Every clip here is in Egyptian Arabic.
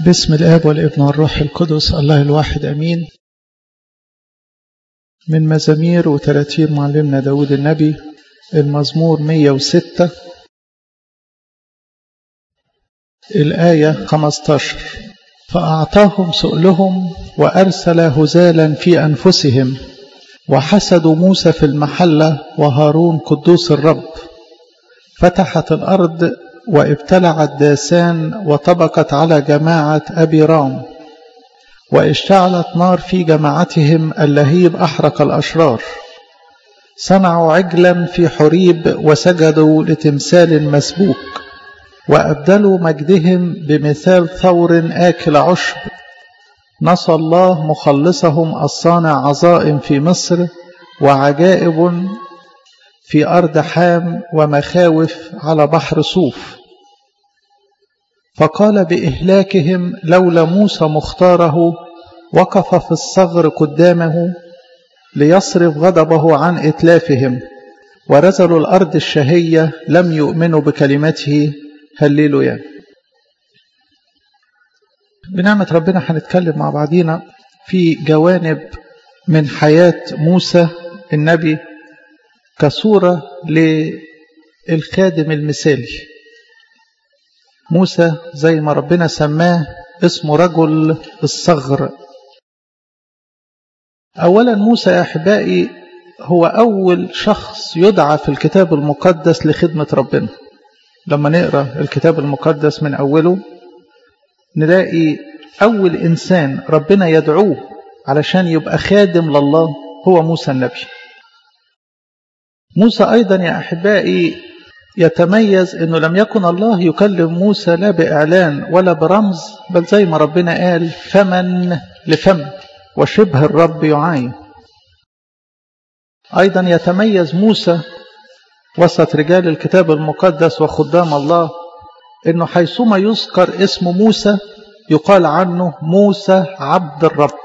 باسم الآب والابن والروح القدس الله الواحد أمين من مزامير وتراتير معلمنا داود النبي المزمور 106 الآية 15 فأعطاهم سؤلهم وأرسل هزالا في أنفسهم وحسدوا موسى في المحلة وهارون قدوس الرب فتحت الأرض وابتلعت داسان وطبقت على جماعة أبي رام واشتعلت نار في جماعتهم اللهيب أحرق الأشرار صنعوا عجلا في حريب وسجدوا لتمثال مسبوك وأبدلوا مجدهم بمثال ثور آكل عشب نصى الله مخلصهم الصانع عظائم في مصر وعجائب في أرض حام ومخاوف على بحر صوف فقال بإهلاكهم لولا موسى مختاره وقف في الصغر قدامه ليصرف غضبه عن إتلافهم ورزلوا الأرض الشهية لم يؤمنوا بكلمته هللويا بنعمة ربنا هنتكلم مع بعضينا في جوانب من حياة موسى النبي كصورة للخادم المثالي موسى زي ما ربنا سماه اسمه رجل الصغر أولا موسى يا أحبائي هو أول شخص يدعى في الكتاب المقدس لخدمة ربنا لما نقرأ الكتاب المقدس من أوله نلاقي أول إنسان ربنا يدعوه علشان يبقى خادم لله هو موسى النبي موسى أيضا يا أحبائي يتميز أنه لم يكن الله يكلم موسى لا بإعلان ولا برمز بل زي ما ربنا قال فمن لفم وشبه الرب يعاين أيضا يتميز موسى وسط رجال الكتاب المقدس وخدام الله أنه حيثما يذكر اسم موسى يقال عنه موسى عبد الرب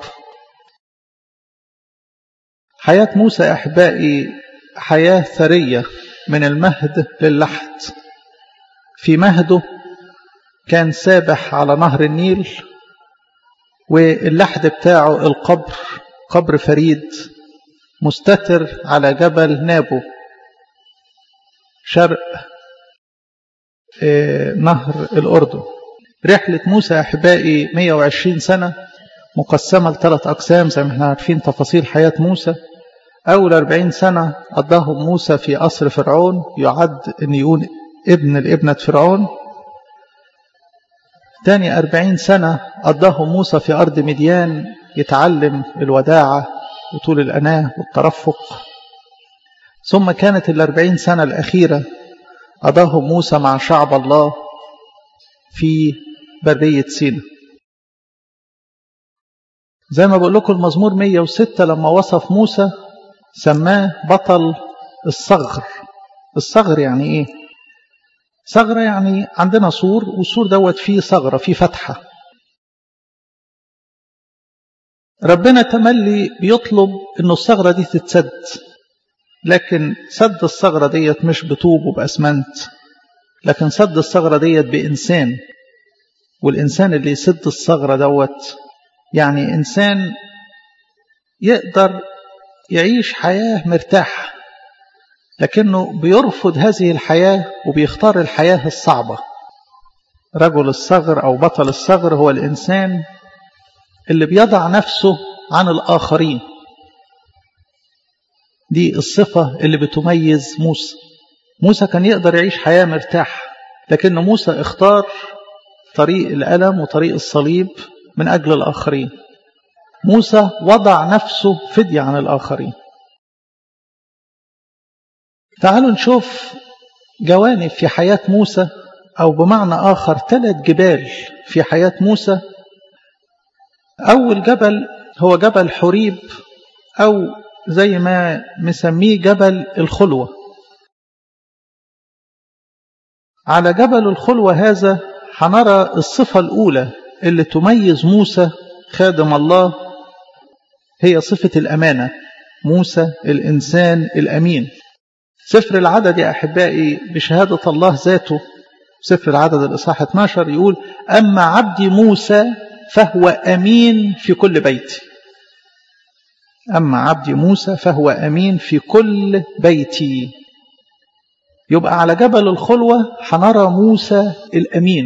حياة موسى أحبائي حياة ثرية من المهد للحد في مهده كان سابح على نهر النيل واللحد بتاعه القبر قبر فريد مستتر على جبل نابو شرق نهر الأردن رحلة موسى أحبائي 120 سنة مقسمة لثلاث أقسام زي ما احنا عارفين تفاصيل حياة موسى أول أربعين سنة قضاهم موسى في قصر فرعون يعد أن يكون ابن الابنة فرعون تاني أربعين سنة قضاهم موسى في أرض مديان يتعلم الوداعة وطول الأناة والترفق ثم كانت الأربعين سنة الأخيرة قضاهم موسى مع شعب الله في برية سينا زي ما بقول لكم المزمور 106 لما وصف موسى سماه بطل الصغر الصغر يعني ايه ثغرة يعني عندنا سور والسور دوت فيه ثغرة فيه فتحة ربنا تملي بيطلب انه الثغرة دي تتسد لكن سد الثغرة ديت مش بطوب وبأسمنت لكن سد الثغرة ديت بإنسان والإنسان اللي يسد الثغرة دوت يعني إنسان يقدر يعيش حياة مرتاحة لكنه بيرفض هذه الحياة وبيختار الحياة الصعبة رجل الصغر أو بطل الصغر هو الإنسان اللي بيضع نفسه عن الآخرين دي الصفة اللي بتميز موسى موسى كان يقدر يعيش حياة مرتاحة لكن موسى اختار طريق الألم وطريق الصليب من أجل الآخرين موسى وضع نفسه فدية عن الآخرين تعالوا نشوف جوانب في حياة موسى أو بمعنى آخر ثلاث جبال في حياة موسى أول جبل هو جبل حريب أو زي ما مسميه جبل الخلوة على جبل الخلوة هذا هنرى الصفة الأولى اللي تميز موسى خادم الله هي صفة الأمانة موسى الإنسان الأمين سفر العدد يا أحبائي بشهادة الله ذاته سفر العدد الإصحاح 12 يقول أما عبدي موسى فهو أمين في كل بيتي أما عبدي موسى فهو أمين في كل بيتي يبقى على جبل الخلوة حنرى موسى الأمين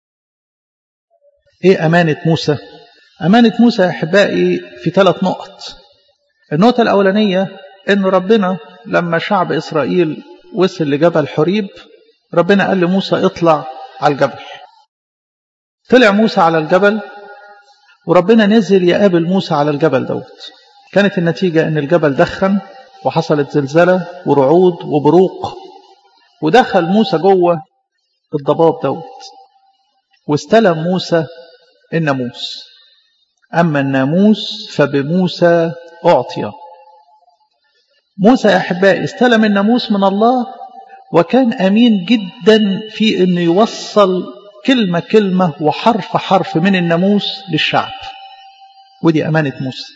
إيه أمانة موسى؟ أمانة موسى يا أحبائي في ثلاث نقط النقطة الأولانية إن ربنا لما شعب إسرائيل وصل لجبل حريب ربنا قال لموسى اطلع على الجبل طلع موسى على الجبل وربنا نزل يقابل موسى على الجبل دوت كانت النتيجة ان الجبل دخن وحصلت زلزلة ورعود وبروق ودخل موسى جوه الضباب دوت واستلم موسى الناموس أما الناموس فبموسى أعطي موسى يا أحبائي استلم الناموس من الله وكان أمين جدا في أنه يوصل كلمة كلمة وحرف حرف من الناموس للشعب ودي أمانة موسى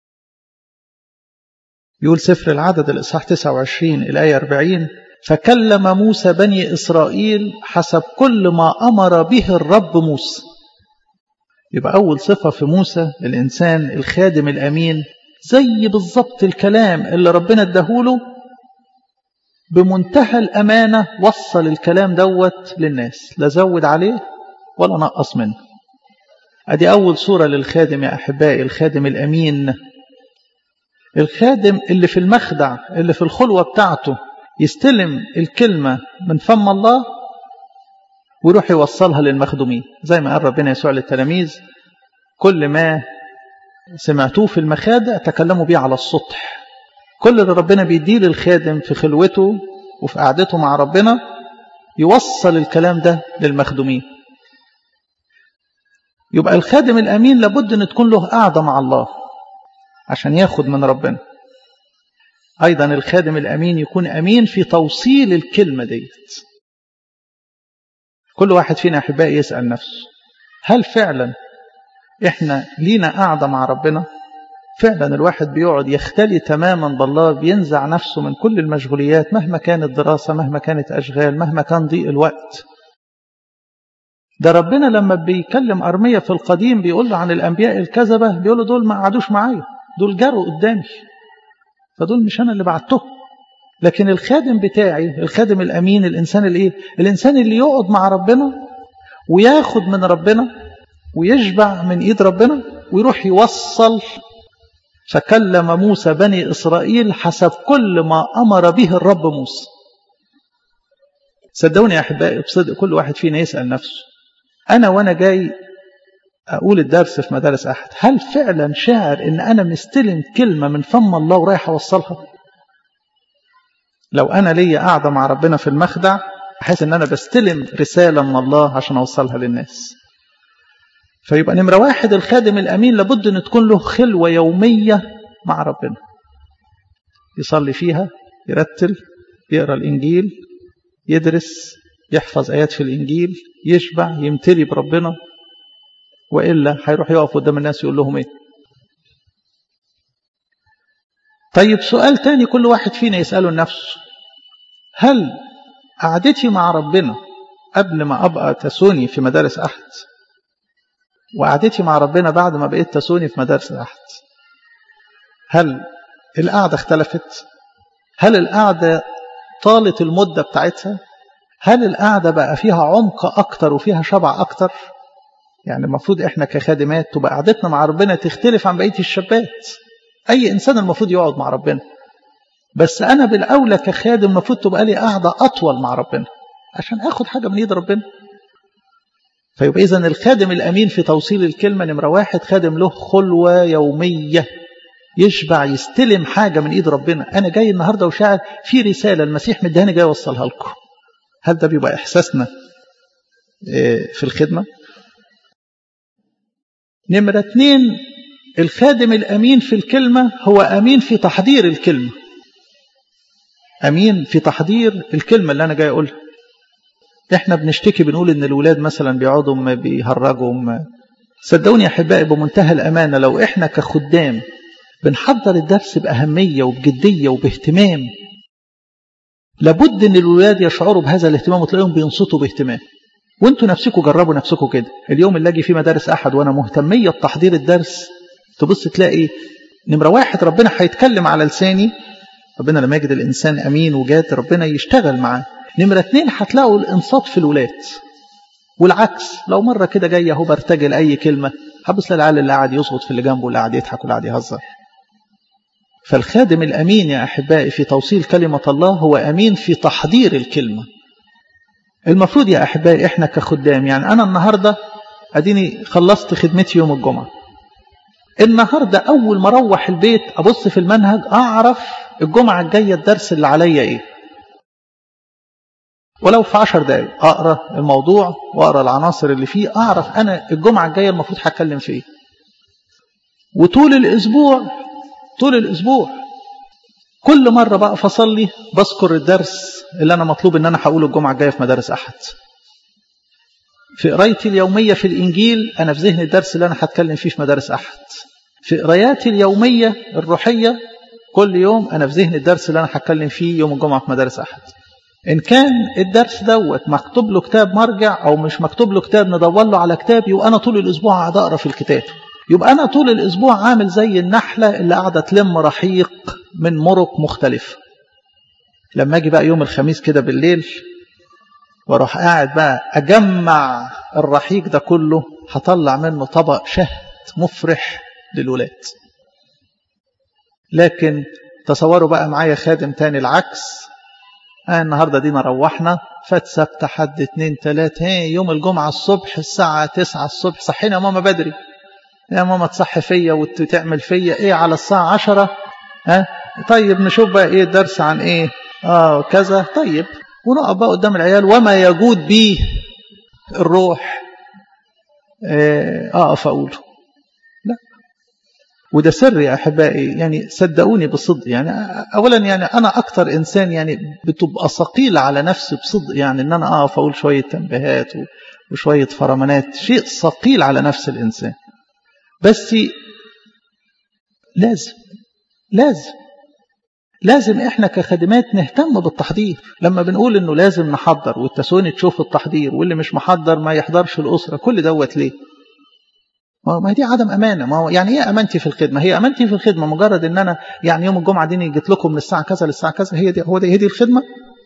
يقول سفر العدد الإصحاح 29 الآية 40 فكلم موسى بني إسرائيل حسب كل ما أمر به الرب موسى يبقى أول صفة في موسى الإنسان الخادم الأمين زي بالظبط الكلام اللي ربنا اداهوله بمنتهى الأمانة وصل الكلام دوت للناس لا زود عليه ولا نقص منه أدي أول صورة للخادم يا أحبائي الخادم الأمين الخادم اللي في المخدع اللي في الخلوة بتاعته يستلم الكلمة من فم الله ويروح يوصلها للمخدومين زي ما قال ربنا يسوع للتلاميذ كل ما سمعتوه في المخادع تكلموا بيه على السطح كل اللي ربنا بيديه للخادم في خلوته وفي قعدته مع ربنا يوصل الكلام ده للمخدومين يبقى الخادم الأمين لابد أن تكون له قعدة مع الله عشان ياخد من ربنا أيضا الخادم الأمين يكون أمين في توصيل الكلمة ديت كل واحد فينا أحبائي يسأل نفسه هل فعلا إحنا لينا قاعدة مع ربنا فعلا الواحد بيقعد يختلي تماما بالله بينزع نفسه من كل المشغوليات مهما كانت دراسة مهما كانت أشغال مهما كان ضيق الوقت ده ربنا لما بيكلم أرمية في القديم بيقول له عن الأنبياء الكذبة بيقول له دول ما قعدوش معايا دول جروا قدامي فدول مش أنا اللي بعتهم لكن الخادم بتاعي الخادم الأمين الإنسان الإيه الإنسان اللي يقعد مع ربنا وياخد من ربنا ويشبع من إيد ربنا ويروح يوصل فكلم موسى بني إسرائيل حسب كل ما أمر به الرب موسى صدقوني يا أحبائي بصدق كل واحد فينا يسأل نفسه أنا وأنا جاي أقول الدرس في مدارس أحد هل فعلا شاعر إن أنا مستلم كلمة من فم الله ورايح أوصلها لو أنا ليا قاعدة مع ربنا في المخدع أحس إن أنا بستلم رسالة من الله عشان أوصلها للناس فيبقى نمرة واحد الخادم الأمين لابد أن تكون له خلوة يومية مع ربنا يصلي فيها يرتل يقرأ الإنجيل يدرس يحفظ آيات في الإنجيل يشبع يمتلي بربنا وإلا هيروح يقف قدام الناس يقول لهم إيه طيب سؤال تاني كل واحد فينا يسأله لنفسه هل قعدتي مع ربنا قبل ما أبقى تسوني في مدارس أحد وقعدتي مع ربنا بعد ما بقيت تسوني في مدارس أحد هل القعدة اختلفت هل القعدة طالت المدة بتاعتها هل القعدة بقى فيها عمق أكتر وفيها شبع أكتر يعني المفروض إحنا كخادمات تبقى قعدتنا مع ربنا تختلف عن بقية الشابات أي إنسان المفروض يقعد مع ربنا بس أنا بالأولى كخادم المفروض تبقى لي قعدة أطول مع ربنا عشان أخد حاجة من إيد ربنا فيبقى إذن الخادم الأمين في توصيل الكلمة نمرة واحد خادم له خلوة يومية يشبع يستلم حاجة من إيد ربنا أنا جاي النهاردة وشاعر في رسالة المسيح مدهاني جاي أوصلها لكم هل ده بيبقى إحساسنا في الخدمة نمرة اتنين الخادم الأمين في الكلمة هو أمين في تحضير الكلمة أمين في تحضير الكلمة اللي أنا جاي أقولها احنا بنشتكي بنقول ان الولاد مثلا بيقعدوا ما بيهرجوا ما صدقوني يا احبائي بمنتهى الامانه لو احنا كخدام بنحضر الدرس باهميه وبجديه وباهتمام لابد ان الولاد يشعروا بهذا الاهتمام وتلاقيهم بينصتوا باهتمام وانتوا نفسكم جربوا نفسكم كده اليوم اللي اجي فيه مدارس احد وانا مهتميه بتحضير الدرس تبص تلاقي نمره واحد ربنا هيتكلم على لساني ربنا لما يجد الانسان امين وجاد ربنا يشتغل معاه نمره اتنين هتلاقوا الانصات في الولاد والعكس لو مره كده جاي اهو برتجل اي كلمه هبص للعيال اللي قاعد يصغط في اللي جنبه واللي قاعد يضحك واللي قاعد يهزر فالخادم الامين يا احبائي في توصيل كلمه الله هو امين في تحضير الكلمه المفروض يا احبائي احنا كخدام يعني انا النهارده اديني خلصت خدمتي يوم الجمعه النهارده اول ما اروح البيت ابص في المنهج اعرف الجمعه الجايه الدرس اللي عليا ايه ولو في عشر دقايق اقرا الموضوع واقرا العناصر اللي فيه اعرف انا الجمعه الجايه المفروض هتكلم في ايه وطول الاسبوع طول الاسبوع كل مره بقى فصلي بذكر الدرس اللي انا مطلوب ان انا هقوله الجمعه الجايه في مدارس احد في قرايتي اليوميه في الانجيل انا في ذهن الدرس اللي انا هتكلم فيه في مدارس احد في قراياتي اليوميه الروحيه كل يوم انا في ذهن الدرس اللي انا هتكلم فيه يوم الجمعه في مدارس احد إن كان الدرس دوت مكتوب له كتاب مرجع أو مش مكتوب له كتاب ندور له على كتاب يبقى أنا طول الأسبوع قاعد أقرأ في الكتاب يبقى أنا طول الأسبوع عامل زي النحلة اللي قاعدة تلم رحيق من مرق مختلفة لما أجي بقى يوم الخميس كده بالليل واروح قاعد بقى أجمع الرحيق ده كله هطلع منه طبق شهد مفرح للولاد لكن تصوروا بقى معايا خادم تاني العكس آه النهاردة دينا روحنا فات سبت حد اتنين تلات هي يوم الجمعة الصبح الساعة تسعة الصبح صحينا يا ماما بدري يا ماما تصحي فيا وتعمل فيا ايه على الساعة عشرة ها طيب نشوف بقى ايه الدرس عن ايه اه كذا طيب ونقف بقى قدام العيال وما يجود بيه الروح اقف آه اقوله لا وده سر يا احبائي يعني صدقوني بصدق يعني اولا يعني انا اكتر انسان يعني بتبقى ثقيل على نفسي بصدق يعني ان انا اقف اقول شويه تنبيهات وشويه فرمانات شيء ثقيل على نفس الانسان بس لازم لازم لازم احنا كخدمات نهتم بالتحضير لما بنقول انه لازم نحضر والتسوني تشوف التحضير واللي مش محضر ما يحضرش الاسره كل دوت ليه ما دي عدم امانه ما هو يعني ايه امانتي في الخدمه هي امانتي في الخدمه مجرد ان انا يعني يوم الجمعه دي جيت لكم من الساعه كذا للساعه كذا هي دي هو دي هي دي الخدمه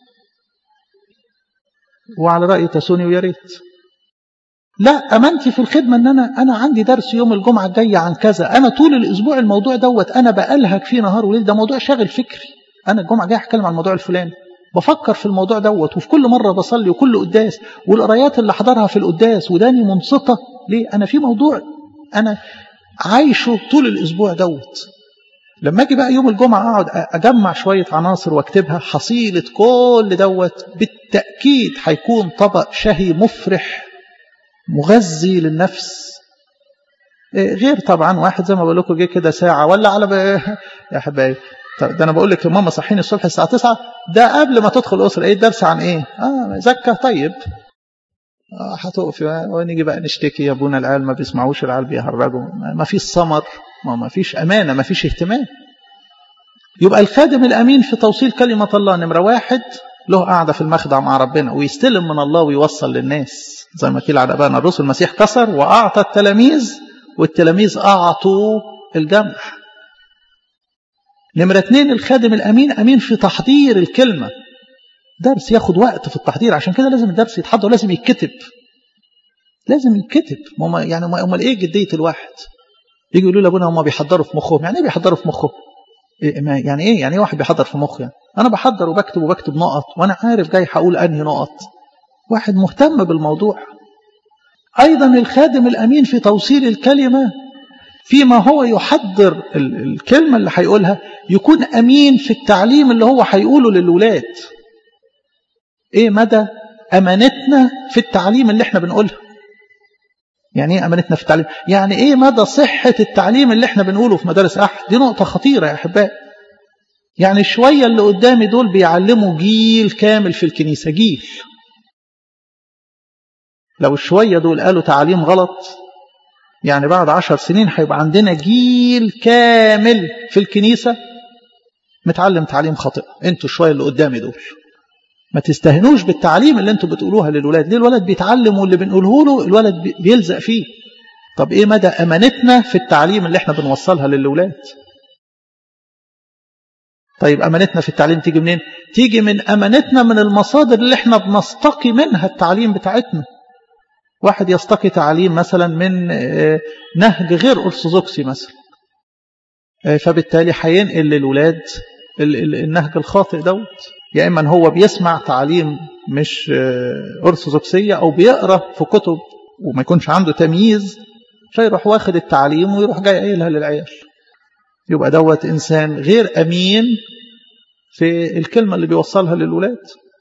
وعلى راي تسوني ويا ريت لا امانتي في الخدمه ان انا انا عندي درس يوم الجمعه الجايه عن كذا انا طول الاسبوع الموضوع دوت انا بالهك فيه نهار وليل ده موضوع شاغل فكري انا الجمعه الجايه هتكلم عن الموضوع الفلاني بفكر في الموضوع دوت وفي كل مره بصلي وكل قداس والقرايات اللي حضرها في القداس وداني منصته ليه انا في موضوع انا عايشه طول الاسبوع دوت لما اجي بقى يوم الجمعه اقعد اجمع شويه عناصر واكتبها حصيله كل دوت بالتاكيد هيكون طبق شهي مفرح مغذي للنفس غير طبعا واحد زي ما بقول لكم جه كده ساعه ولا على ب... يا حبايبي ده انا بقول لك يا ماما صحيني الصبح الساعه 9 ده قبل ما تدخل اسره ايه الدرس عن ايه اه زكاه طيب هتقف ونيجي بقى نشتكي يا ابونا العيال ما بيسمعوش العيال بيهرجوا ما فيش ثمر ما فيش امانه ما فيش اهتمام يبقى الخادم الامين في توصيل كلمه الله نمره واحد له قاعده في المخدع مع ربنا ويستلم من الله ويوصل للناس زي ما قيل على ابائنا الرسل المسيح كسر واعطى التلاميذ والتلاميذ اعطوا الجمع نمره اثنين الخادم الامين امين في تحضير الكلمه درس ياخد وقت في التحضير عشان كده لازم الدرس يتحضر ولازم يتكتب لازم يتكتب ما يعني امال ايه جديه الواحد يجي يقولوا لي ابونا هم بيحضروا في مخهم يعني ايه بيحضروا في مخهم إيه يعني ايه يعني ايه واحد بيحضر في مخه يعني انا بحضر وبكتب وبكتب نقط وانا عارف جاي هقول انهي نقط واحد مهتم بالموضوع ايضا الخادم الامين في توصيل الكلمه فيما هو يحضر الكلمه اللي هيقولها يكون امين في التعليم اللي هو هيقوله للولاد ايه مدى امانتنا في التعليم اللي احنا بنقولها يعني ايه امانتنا في التعليم يعني ايه مدى صحه التعليم اللي احنا بنقوله في مدارس احد دي نقطه خطيره يا احبائي يعني شويه اللي قدامي دول بيعلموا جيل كامل في الكنيسه جيل لو الشويه دول قالوا تعليم غلط يعني بعد عشر سنين هيبقى عندنا جيل كامل في الكنيسه متعلم تعليم خاطئ انتوا شويه اللي قدامي دول ما تستهنوش بالتعليم اللي انتوا بتقولوها للولاد ليه الولد بيتعلم واللي بنقوله له الولد بيلزق فيه طب ايه مدى امانتنا في التعليم اللي احنا بنوصلها للولاد طيب امانتنا في التعليم تيجي منين تيجي من امانتنا من المصادر اللي احنا بنستقي منها التعليم بتاعتنا واحد يستقي تعليم مثلا من نهج غير ارثوذكسي مثلا فبالتالي هينقل للولاد النهج الخاطئ دوت يا اما هو بيسمع تعليم مش ارثوذكسيه او بيقرا في كتب وما يكونش عنده تمييز فيروح واخد التعليم ويروح جاي قايلها للعيال يبقى دوت انسان غير امين في الكلمه اللي بيوصلها للولاد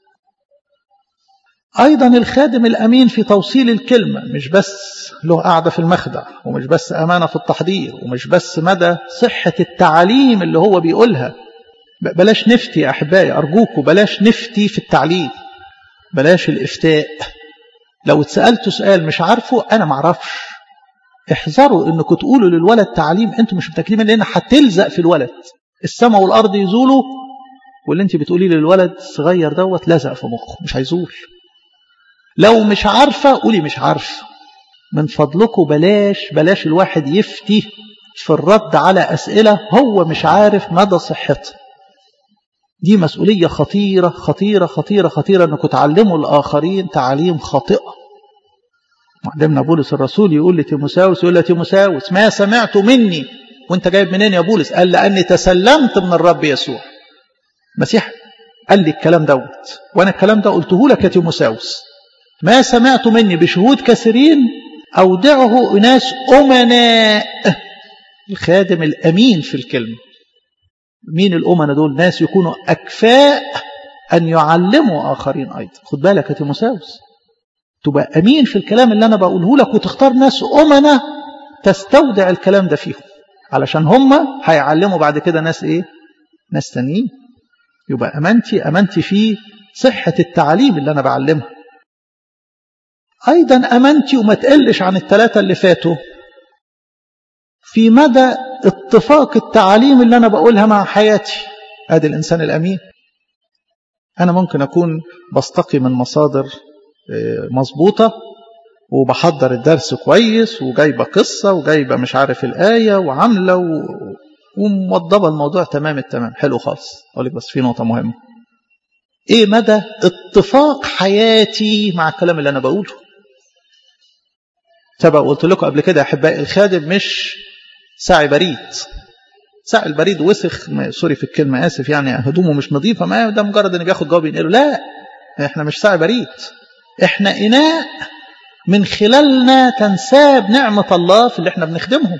ايضا الخادم الامين في توصيل الكلمه مش بس له قاعده في المخدع ومش بس امانه في التحضير ومش بس مدى صحه التعليم اللي هو بيقولها بلاش نفتي يا احبائي ارجوكم بلاش نفتي في التعليم بلاش الافتاء لو اتسالتوا سؤال مش عارفه انا ما اعرفش احذروا انكم تقولوا للولد تعليم انتم مش متاكدين لان هتلزق في الولد السماء والارض يزولوا واللي انت بتقوليه للولد الصغير دوت لزق في مخه مش هيزول لو مش عارفه قولي مش عارفه من فضلكم بلاش بلاش الواحد يفتي في الرد على اسئله هو مش عارف مدى صحتها دي مسؤوليه خطيره خطيره خطيره خطيره انكم تعلموا الاخرين تعاليم خاطئه معلمنا بولس الرسول يقول لتيموساوس يقول لتيموساوس ما سمعت مني وانت جايب منين يا بولس قال لاني تسلمت من الرب يسوع المسيح قال لي الكلام دوت وانا الكلام ده قلته لك يا تيموساوس ما سمعت مني بشهود كثيرين اودعه اناس امناء الخادم الامين في الكلمه مين الامناء دول ناس يكونوا اكفاء ان يعلموا اخرين ايضا خد بالك يا تيموساوس تبقى امين في الكلام اللي انا بقوله لك وتختار ناس امناء تستودع الكلام ده فيهم علشان هم هيعلموا بعد كده ناس ايه ناس تانيين يبقى امانتي امانتي في صحه التعليم اللي انا بعلمها ايضا امانتي وما تقلش عن الثلاثه اللي فاتوا في مدى اتفاق التعاليم اللي انا بقولها مع حياتي ادي الانسان الامين انا ممكن اكون بستقي من مصادر مظبوطه وبحضر الدرس كويس وجايبه قصه وجايبه مش عارف الايه وعامله و... وموضبه الموضوع تمام التمام حلو خالص اقول لك بس في نقطه مهمه ايه مدى اتفاق حياتي مع الكلام اللي انا بقوله سبق قلت لكم قبل كده يا احبائي الخادم مش ساعي بريد ساعي البريد وسخ سوري في الكلمه اسف يعني هدومه مش نظيفه ما ده مجرد انه بياخد جواب ينقله لا احنا مش ساعي بريد احنا اناء من خلالنا تنساب نعمه الله في اللي احنا بنخدمهم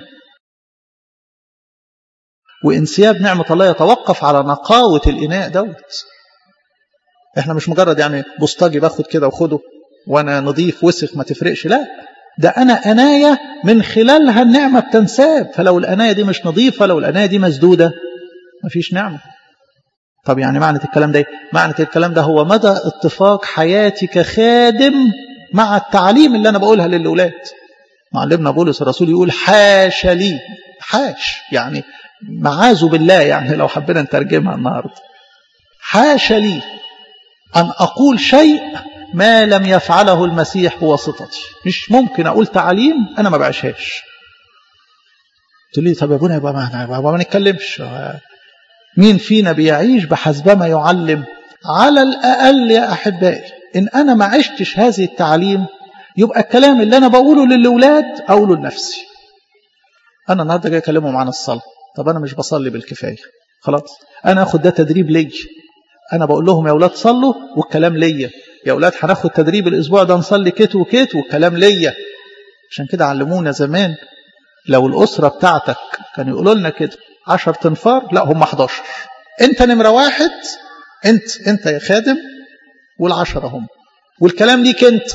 وانسياب نعمه الله يتوقف على نقاوه الاناء دوت احنا مش مجرد يعني بوسطاجي باخد كده وخده وانا نظيف وسخ ما تفرقش لا ده انا انايه من خلالها النعمه بتنساب فلو الانايه دي مش نظيفه لو الانايه دي مسدوده مفيش نعمه طب يعني معنى الكلام ده معنى الكلام ده هو مدى اتفاق حياتي كخادم مع التعليم اللي انا بقولها للاولاد معلمنا بولس الرسول يقول حاشا لي حاش يعني معاذ بالله يعني لو حبينا نترجمها النهارده حاشا لي ان اقول شيء ما لم يفعله المسيح بواسطتي مش ممكن اقول تعليم انا ما بعيشهاش تقول لي طب يا ابونا يبقى ما, ما نتكلمش مين فينا بيعيش بحسب ما يعلم على الاقل يا احبائي ان انا ما عشتش هذه التعليم يبقى الكلام اللي انا بقوله للاولاد اقوله لنفسي انا النهارده جاي اكلمهم عن الصلاه طب انا مش بصلي بالكفايه خلاص انا اخد ده تدريب ليا انا بقول لهم يا اولاد صلوا والكلام ليا يا اولاد هناخد تدريب الاسبوع ده نصلي كت وكت والكلام ليا عشان كده علمونا زمان لو الاسره بتاعتك كانوا يقولوا لنا كده 10 تنفار لا هم 11 انت نمره واحد انت انت يا خادم والعشره هم والكلام ليك انت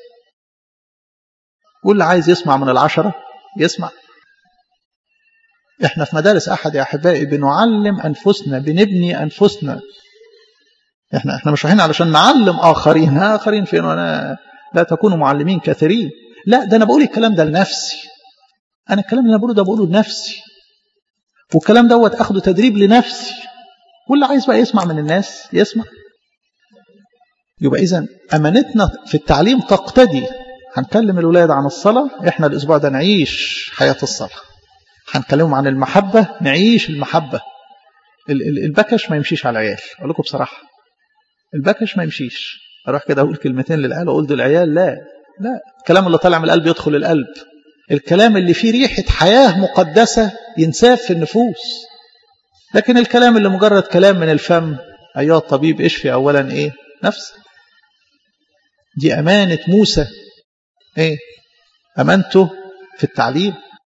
واللي عايز يسمع من العشره يسمع احنا في مدارس احد يا احبائي بنعلم انفسنا بنبني انفسنا احنا احنا مش رايحين علشان نعلم اخرين اخرين فين وانا لا تكونوا معلمين كثيرين لا ده انا بقول الكلام ده لنفسي انا الكلام اللي انا بقوله ده بقوله لنفسي والكلام دوت اخده تدريب لنفسي واللي عايز بقى يسمع من الناس يسمع يبقى إذا أمانتنا في التعليم تقتدي هنكلم الولاد عن الصلاة إحنا الأسبوع ده نعيش حياة الصلاة هنكلمهم عن المحبة نعيش المحبة البكش ما يمشيش على العيال أقول لكم بصراحة البكش ما يمشيش أروح كده أقول كلمتين للعيال وأقول دول العيال لا لا الكلام اللي طالع من القلب يدخل القلب الكلام اللي فيه ريحة حياة مقدسة ينساب في النفوس لكن الكلام اللي مجرد كلام من الفم أيها الطبيب اشفي أولا إيه نفسك دي أمانة موسى إيه أمانته في التعليم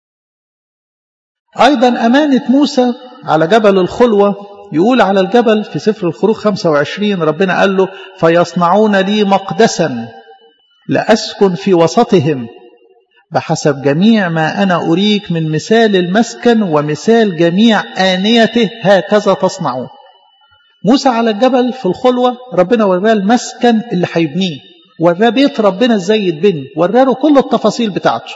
أيضا أمانة موسى على جبل الخلوة يقول على الجبل في سفر الخروج 25 ربنا قال له فيصنعون لي مقدسا لأسكن في وسطهم بحسب جميع ما أنا أريك من مثال المسكن ومثال جميع آنيته هكذا تصنعون موسى على الجبل في الخلوة ربنا وراه المسكن اللي هيبنيه وراه بيت ربنا ازاي يتبني وراه كل التفاصيل بتاعته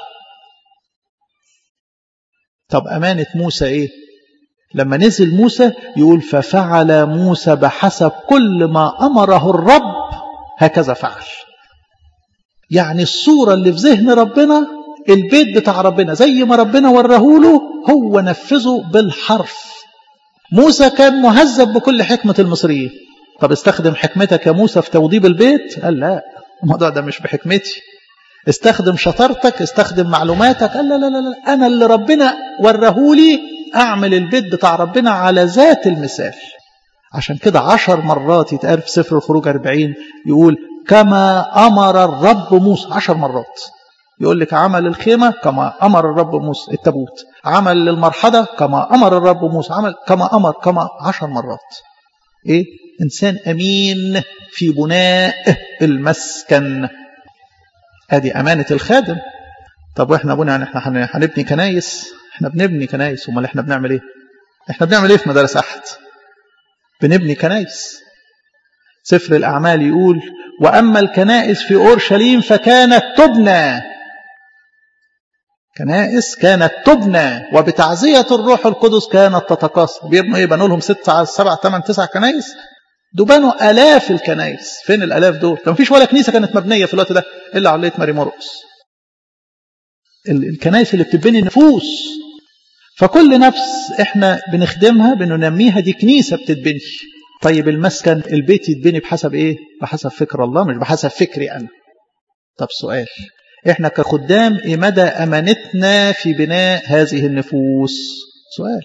طب أمانة موسى إيه لما نزل موسى يقول ففعل موسى بحسب كل ما أمره الرب هكذا فعل يعني الصورة اللي في ذهن ربنا البيت بتاع ربنا زي ما ربنا ورهوله هو نفذه بالحرف موسى كان مهذب بكل حكمة المصريين طب استخدم حكمتك يا موسى في توضيب البيت قال لا الموضوع ده مش بحكمتي استخدم شطارتك استخدم معلوماتك قال لا لا لا, لا. أنا اللي ربنا ورهولي أعمل البيت بتاع ربنا على ذات المثال عشان كده عشر مرات يتقال في سفر الخروج أربعين يقول كما أمر الرب موسى عشر مرات يقول لك عمل الخيمة كما أمر الرب موسى التابوت عمل للمرحلة كما أمر الرب موسى عمل كما أمر كما عشر مرات إيه إنسان أمين في بناء المسكن هذه أمانة الخادم طب وإحنا أبونا يعني إحنا هنبني كنايس إحنا بنبني كنايس أمال إحنا بنعمل إيه إحنا بنعمل إيه في مدارس أحد بنبني كنايس سفر الأعمال يقول وأما الكنائس في أورشليم فكانت تبنى كنائس كانت تبنى وبتعزية الروح القدس كانت تتكاثر بيبنوا ايه بنوا لهم ست سبع ثمان تسع كنائس دول بنوا آلاف الكنائس فين الآلاف دول ما فيش ولا كنيسة كانت مبنية في الوقت ده إلا علية ماري مرقس الكنائس اللي بتبني نفوس فكل نفس احنا بنخدمها بننميها دي كنيسة بتتبني طيب المسكن البيت يتبني بحسب ايه بحسب فكر الله مش بحسب فكري انا طب سؤال احنا كخدام ايه مدى امانتنا في بناء هذه النفوس سؤال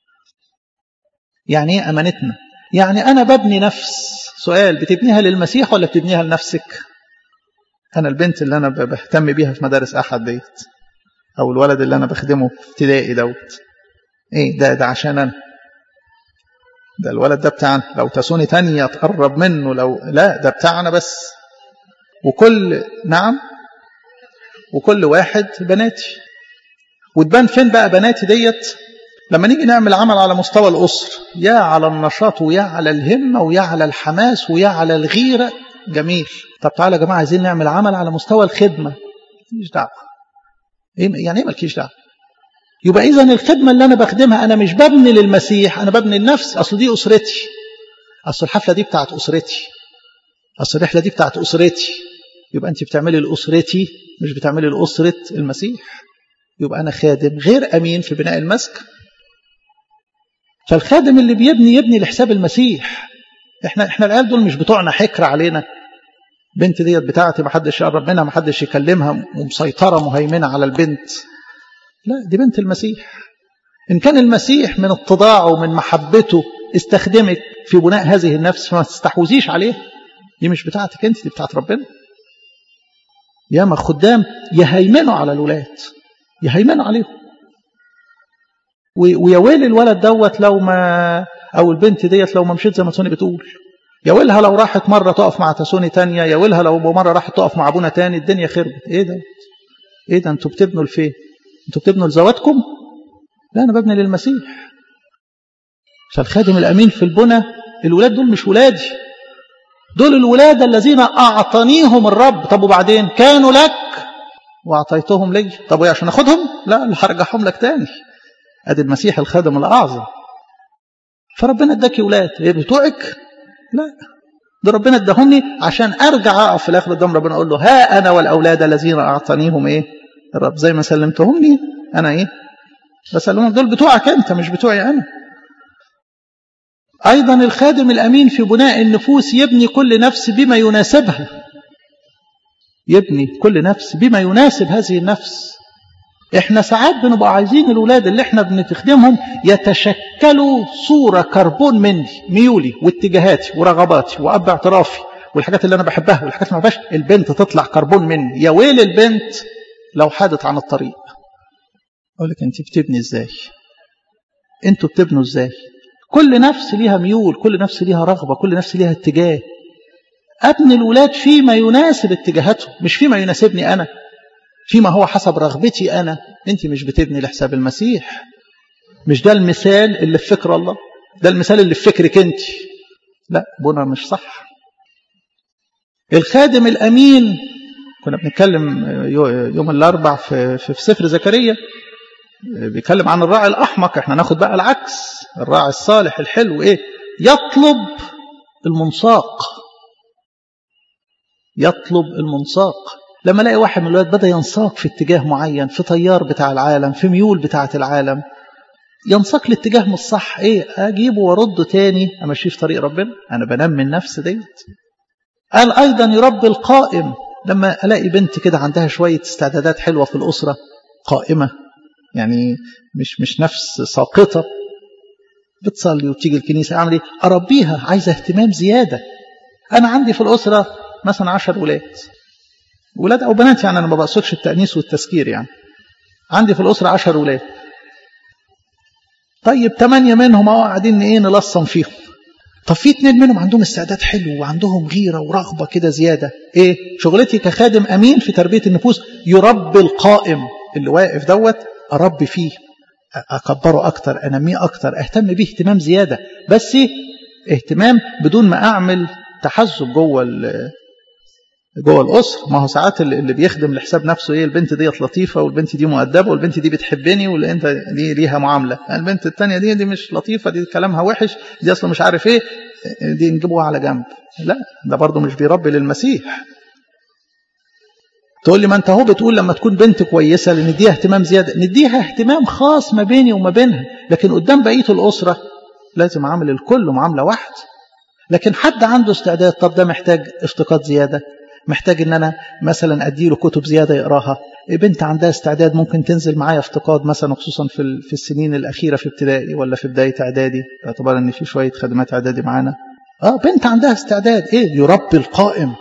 يعني ايه امانتنا يعني انا ببني نفس سؤال بتبنيها للمسيح ولا بتبنيها لنفسك انا البنت اللي انا بهتم بيها في مدارس احد ديت او الولد اللي انا بخدمه في ابتدائي دوت ايه ده ده عشان انا ده الولد ده بتاعنا لو تسوني تانية تقرب منه لو لا ده بتاعنا بس وكل نعم وكل واحد بناتي وتبان فين بقى بناتي ديت لما نيجي نعمل عمل على مستوى الأسر يا على النشاط ويا على الهمة ويا على الحماس ويا على الغيرة جميل طب تعالى يا جماعة عايزين نعمل عمل على مستوى الخدمة مالكيش دعوة يعني ايه مالكيش دعوة يبقى إذا الخدمة اللي أنا بخدمها أنا مش ببني للمسيح أنا ببني لنفسي أصل دي أسرتي أصل الحفلة دي بتاعت أسرتي أصل الرحلة دي بتاعت أسرتي يبقى أنت بتعملي لأسرتي مش بتعملي لأسرة المسيح يبقى أنا خادم غير أمين في بناء المسكن فالخادم اللي بيبني يبني لحساب المسيح احنا احنا العيال دول مش بتوعنا حكر علينا بنت ديت بتاعتي محدش يقرب منها محدش يكلمها ومسيطرة مهيمنة على البنت لا دي بنت المسيح إن كان المسيح من اتضاعه ومن محبته استخدمك في بناء هذه النفس فما تستحوذيش عليه دي مش بتاعتك انت دي بتاعت ربنا ياما خدام يهيمنوا على الولاد يهيمنوا عليهم ويا ويل الولد دوت لو ما او البنت ديت لو ما مشيت زي ما تسوني بتقول يا ويلها لو راحت مرة تقف مع تسوني تانية يا ويلها لو مرة راحت تقف مع ابونا تاني الدنيا خربت ايه ده ايه ده انتوا بتبنوا لفين انتوا بتبنوا لزواتكم لا انا ببني للمسيح فالخادم الامين في البنى الولاد دول مش ولادي دول الولاد الذين اعطانيهم الرب طب وبعدين كانوا لك واعطيتهم لي طب وايه عشان اخدهم لا اللي هرجعهم لك تاني ادي المسيح الخادم الاعظم فربنا اداك ولاد ايه بتوعك لا ده ربنا اداهمني عشان ارجع اقف في الاخر قدام ربنا اقول له ها انا والاولاد الذين اعطانيهم ايه الرب زي ما سلمتهم لي انا ايه بسلمهم دول بتوعك انت مش بتوعي انا ايضا الخادم الامين في بناء النفوس يبني كل نفس بما يناسبها يبني كل نفس بما يناسب هذه النفس احنا ساعات بنبقى عايزين الولاد اللي احنا بنخدمهم يتشكلوا صورة كربون مني ميولي واتجاهاتي ورغباتي واب اعترافي والحاجات اللي انا بحبها والحاجات اللي ما بحبهاش البنت تطلع كربون مني يا ويل البنت لو حادت عن الطريق اقول لك انت بتبني ازاي انتوا بتبنوا ازاي كل نفس ليها ميول كل نفس ليها رغبة كل نفس ليها اتجاه ابني الولاد فيما يناسب اتجاهاتهم مش فيما يناسبني انا فيما هو حسب رغبتي أنا أنت مش بتبني لحساب المسيح مش ده المثال اللي في فكر الله ده المثال اللي في فكرك أنت لا بنا مش صح الخادم الأمين كنا بنتكلم يوم الأربع في, في, في سفر زكريا بيتكلم عن الراعي الأحمق احنا ناخد بقى العكس الراعي الصالح الحلو ايه يطلب المنساق يطلب المنساق لما الاقي واحد من الولاد بدا ينساق في اتجاه معين في تيار بتاع العالم في ميول بتاعه العالم ينساق لاتجاه مش صح ايه اجيبه وارده تاني امشيه في طريق ربنا انا بنمي النفس ديت قال ايضا يربي القائم لما الاقي بنت كده عندها شويه استعدادات حلوه في الاسره قائمه يعني مش مش نفس ساقطه بتصلي وتيجي الكنيسه اعمل ايه اربيها عايزه اهتمام زياده انا عندي في الاسره مثلا عشر ولاد ولاد أو بنات يعني أنا ما بقصدش التأنيس والتذكير يعني عندي في الأسرة عشر ولاد طيب ثمانية منهم أهو قاعدين إيه نلصم فيهم طب في اتنين منهم عندهم استعداد حلو وعندهم غيرة ورغبة كده زيادة إيه شغلتي كخادم أمين في تربية النفوس يربي القائم اللي واقف دوت أربي فيه أكبره أكتر أنميه أكتر أهتم بيه اهتمام زيادة بس اهتمام بدون ما أعمل تحزب جوه جوه الاسره ما هو ساعات اللي بيخدم لحساب نفسه ايه البنت ديت لطيفه والبنت دي مؤدبه والبنت دي بتحبني والانت دي ليها معامله البنت الثانيه دي دي مش لطيفه دي كلامها وحش دي اصلا مش عارف ايه دي نجيبوها على جنب لا ده برضه مش بيربي للمسيح تقول لي ما انت اهو بتقول لما تكون بنت كويسه نديها اهتمام زياده نديها اهتمام خاص ما بيني وما بينها لكن قدام بقيه الاسره لازم اعمل الكل معامله واحده لكن حد عنده استعداد طب ده محتاج افتقاد زياده محتاج ان انا مثلا اديله كتب زياده يقراها بنت عندها استعداد ممكن تنزل معايا افتقاد مثلا خصوصا في في السنين الاخيره في ابتدائي ولا في بدايه اعدادي باعتبار ان في شويه خدمات اعدادي معانا اه بنت عندها استعداد ايه يربي القائم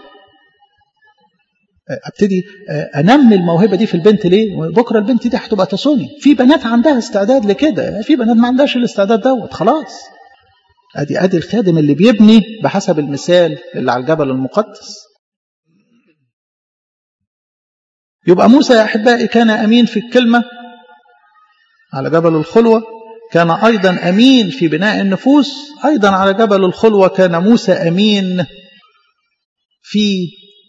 ابتدي انمي الموهبه دي في البنت ليه بكره البنت دي هتبقى تسوني في بنات عندها استعداد لكده في بنات ما عندهاش الاستعداد دوت خلاص ادي ادي الخادم اللي بيبني بحسب المثال اللي على الجبل المقدس يبقى موسى يا أحبائي كان أمين في الكلمة على جبل الخلوة كان أيضا أمين في بناء النفوس أيضا على جبل الخلوة كان موسى أمين في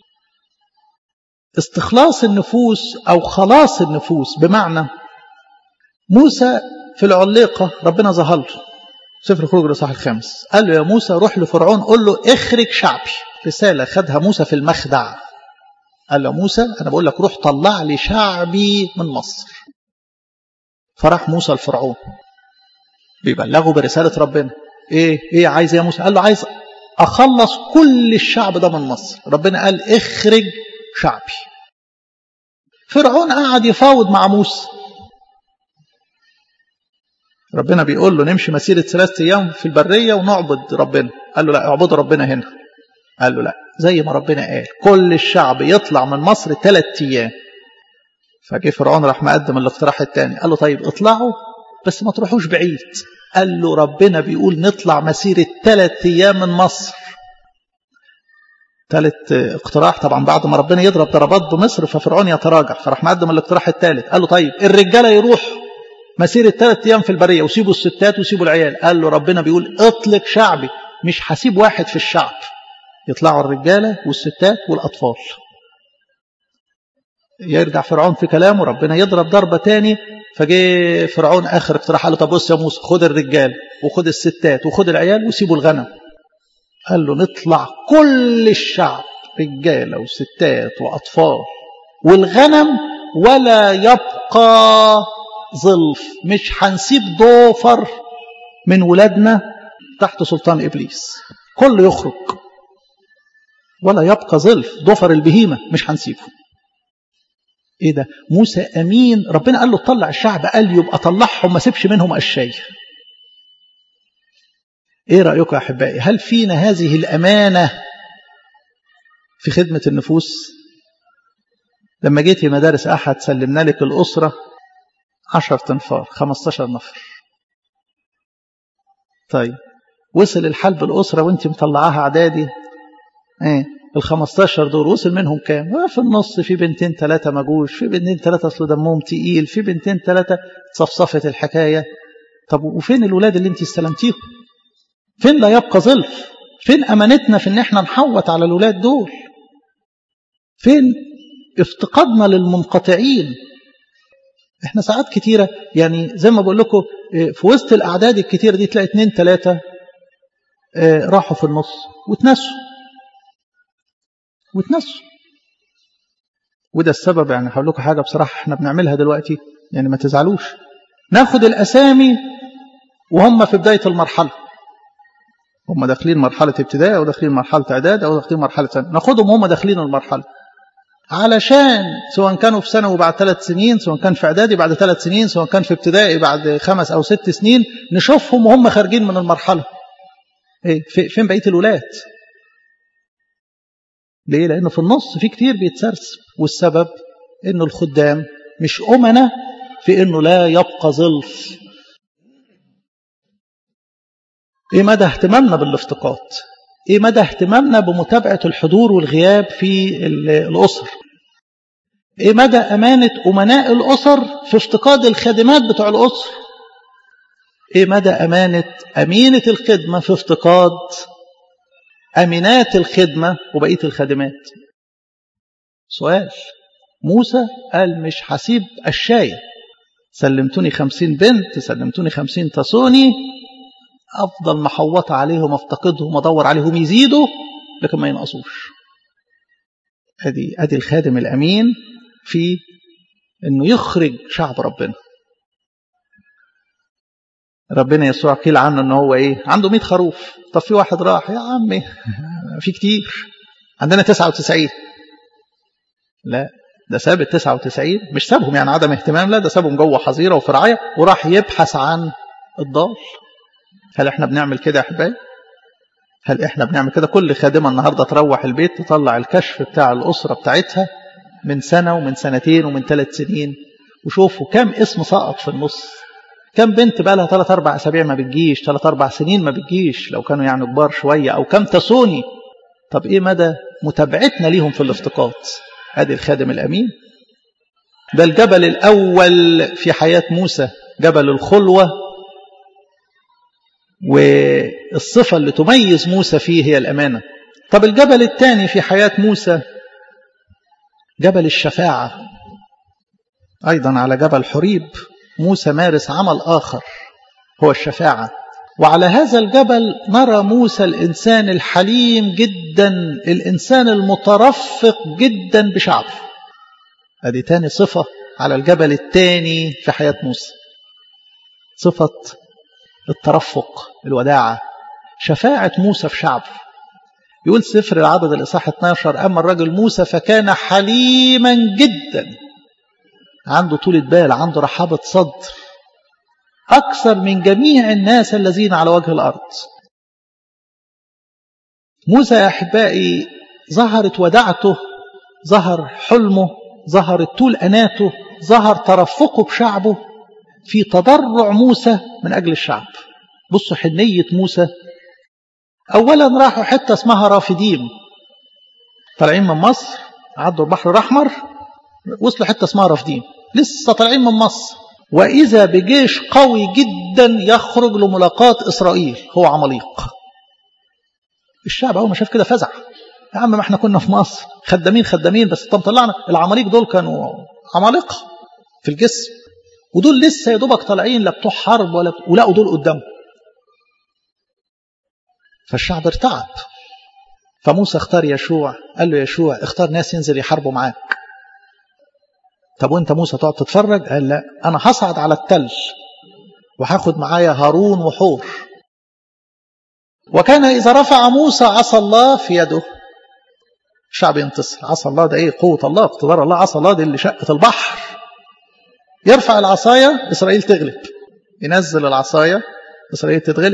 استخلاص النفوس أو خلاص النفوس بمعنى موسى في العليقة ربنا ظهر له سفر الخروج الإصحاح الخامس قال له يا موسى روح لفرعون قول له اخرج شعبي رسالة خدها موسى في المخدع قال له موسى أنا بقول لك روح طلع لي شعبي من مصر فراح موسى الفرعون بيبلغه برسالة ربنا ايه ايه عايز يا موسى قال له عايز اخلص كل الشعب ده من مصر ربنا قال اخرج شعبي فرعون قعد يفاوض مع موسى ربنا بيقول له نمشي مسيرة ثلاثة أيام في البرية ونعبد ربنا قال له لا اعبدوا ربنا هنا قال له لا زي ما ربنا قال كل الشعب يطلع من مصر ثلاث أيام فجه فرعون راح مقدم الاقتراح الثاني قال له طيب اطلعوا بس ما تروحوش بعيد قال له ربنا بيقول نطلع مسيرة ثلاث أيام من مصر ثالث اقتراح طبعا بعد ما ربنا يضرب ضربات بمصر ففرعون يتراجع فراح مقدم الاقتراح الثالث قال له طيب الرجاله يروحوا مسيرة ثلاث أيام في البرية وسيبوا الستات وسيبوا العيال قال له ربنا بيقول اطلق شعبي مش هسيب واحد في الشعب يطلعوا الرجالة والستات والأطفال يرجع فرعون في كلامه ربنا يضرب ضربة تاني فجه فرعون آخر اقتراح قال له طب بص يا موسى خد الرجال وخد الستات وخد العيال وسيبوا الغنم قال له نطلع كل الشعب رجالة وستات وأطفال والغنم ولا يبقى ظلف مش هنسيب ضوفر من ولادنا تحت سلطان إبليس كله يخرج ولا يبقى ظلف ضفر البهيمة مش هنسيبه ايه ده موسى امين ربنا قال له طلع الشعب قال يبقى طلعهم ما سيبش منهم اشياء ايه رايكم يا احبائي هل فينا هذه الامانه في خدمه النفوس لما جيت في مدارس احد سلمنا لك الاسره عشر تنفار خمستاشر نفر طيب وصل الحال بالاسره وانت مطلعاها اعدادي ايه ال 15 دول وصل منهم كام؟ في النص في بنتين ثلاثة مجوش، في بنتين ثلاثة أصل دمهم تقيل، في بنتين ثلاثة صفصفت الحكاية. طب وفين الولاد اللي أنت استلمتيهم؟ فين لا يبقى ظلف؟ فين أمانتنا في إن إحنا نحوط على الولاد دول؟ فين افتقادنا للمنقطعين؟ إحنا ساعات كتيرة يعني زي ما بقول لكم في وسط الأعداد الكتيرة دي تلاقي اتنين ثلاثة راحوا في النص وتنسوا وتنسوا وده السبب يعني هقول لكم حاجه بصراحه احنا بنعملها دلوقتي يعني ما تزعلوش ناخد الاسامي وهم في بدايه المرحله هم داخلين مرحله ابتدائي او داخلين مرحله اعداد او داخلين مرحله ثانيه ناخدهم وهم داخلين المرحله علشان سواء كانوا في ثانوي بعد ثلاث سنين سواء كان في اعدادي بعد ثلاث سنين سواء كان في ابتدائي بعد خمس او ست سنين نشوفهم وهم خارجين من المرحله ايه فين بقيه الولاد ليه؟ لأنه في النص في كتير بيتسرسب والسبب إنه الخدام مش أمنة في إنه لا يبقى ظلف. إيه مدى اهتمامنا بالافتقاد؟ إيه مدى اهتمامنا بمتابعة الحضور والغياب في الأسر؟ إيه مدى أمانة أمناء الأسر في افتقاد الخادمات بتوع الأسر؟ إيه مدى أمانة أمينة الخدمة في افتقاد أمينات الخدمة وبقية الخادمات سؤال موسى قال مش هسيب الشاية سلمتوني خمسين بنت سلمتوني خمسين تصوني أفضل محوطة عليهم أفتقدهم أدور عليهم يزيدوا لكن ما ينقصوش أدي, أدي الخادم الأمين في أنه يخرج شعب ربنا ربنا يسوع قيل عنه ان هو ايه عنده 100 خروف طب في واحد راح يا عمي في كتير عندنا 99 لا ده ساب ال 99 مش سابهم يعني عدم اهتمام لا ده سابهم جوه حظيره وفي رعايه وراح يبحث عن الضال هل احنا بنعمل كده يا احبائي هل احنا بنعمل كده كل خادمه النهارده تروح البيت تطلع الكشف بتاع الاسره بتاعتها من سنه ومن سنتين ومن ثلاث سنين وشوفوا كم اسم سقط في النص كم بنت بقى لها ثلاث اربع اسابيع ما بتجيش ثلاث اربع سنين ما بتجيش لو كانوا يعني كبار شويه او كم تسوني طب ايه مدى متابعتنا ليهم في الافتقاد ادي الخادم الامين ده الجبل الاول في حياه موسى جبل الخلوه والصفه اللي تميز موسى فيه هي الامانه طب الجبل الثاني في حياه موسى جبل الشفاعه ايضا على جبل حريب موسى مارس عمل آخر هو الشفاعة وعلى هذا الجبل نرى موسى الإنسان الحليم جدا الإنسان المترفق جدا بشعبه هذه تاني صفة على الجبل الثاني في حياة موسى صفة الترفق الوداعة شفاعة موسى في شعبه يقول سفر العبد الإصحاح 12 أما الرجل موسى فكان حليما جدا عنده طولة بال عنده رحابة صدر أكثر من جميع الناس الذين على وجه الأرض موسى يا أحبائي ظهرت ودعته ظهر حلمه ظهرت طول أناته ظهر ترفقه بشعبه في تضرع موسى من أجل الشعب بصوا حنية موسى أولا راحوا حتة اسمها رافديم طالعين من مصر عدوا البحر الأحمر وصلوا حتة اسمها رافديم لسه طالعين من مصر وإذا بجيش قوي جدا يخرج لملاقاة إسرائيل هو عماليق الشعب أول ما شاف كده فزع يا عم ما احنا كنا في مصر خدامين خدامين بس طب طلعنا العماليق دول كانوا عمالقة في الجسم ودول لسه يا دوبك طالعين لا بتوع حرب ولا ولقوا دول قدامهم فالشعب ارتعب فموسى اختار يشوع قال له يشوع اختار ناس ينزل يحاربوا معاك طب وانت موسى تقعد تتفرج قال لا انا هصعد على التل وهاخد معايا هارون وحور وكان اذا رفع موسى عصا الله في يده الشعب ينتصر عصا الله ده ايه قوه الله اقتدار الله عصا الله دي اللي شقت البحر يرفع العصايه اسرائيل تغلب ينزل العصايه اسرائيل تتغلب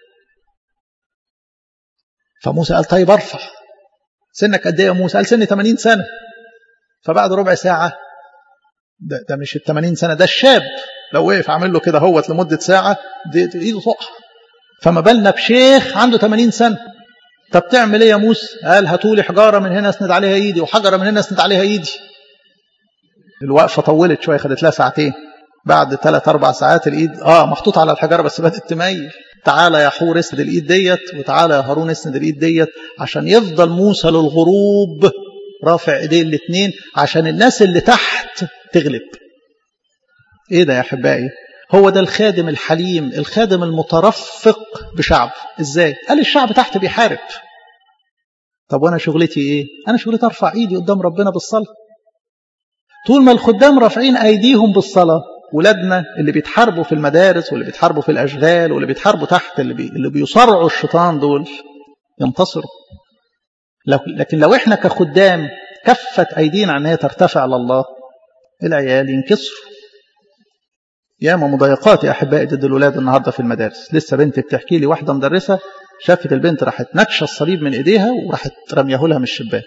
فموسى قال طيب ارفع سنك قد ايه يا موسى قال سني 80 سنه فبعد ربع ساعه ده, ده مش ال 80 سنه ده الشاب لو وقف عامل له كده هوت لمده ساعه دي ايده تقع فما بالنا بشيخ عنده 80 سنه طب تعمل ايه يا موسى قال هاتوا لي حجاره من هنا اسند عليها ايدي وحجره من هنا اسند عليها ايدي الوقفه طولت شويه خدت لها ساعتين بعد ثلاث اربع ساعات الايد اه محطوطه على الحجاره بس بدات تميل تعالى يا حور اسند الايد ديت وتعالى يا هارون اسند الايد ديت عشان يفضل موسى للغروب رافع ايديه الاثنين عشان الناس اللي تحت تغلب ايه ده يا احبائي هو ده الخادم الحليم الخادم المترفق بشعب ازاي قال الشعب تحت بيحارب طب وانا شغلتي ايه انا شغلتي ارفع ايدي قدام ربنا بالصلاه طول ما الخدام رافعين ايديهم بالصلاه ولادنا اللي بيتحاربوا في المدارس واللي بيتحاربوا في الاشغال واللي بيتحاربوا تحت اللي, بي... اللي بيصارعوا الشيطان دول ينتصروا لكن لو احنا كخدام كفت ايدينا عن هي ترتفع لله العيال ينكسروا ياما مضايقات يا احبائي ضد الاولاد النهارده في المدارس لسه بنت بتحكي لي واحده مدرسه شافت البنت راحت نكشه الصليب من ايديها وراحت رميه لها من الشباك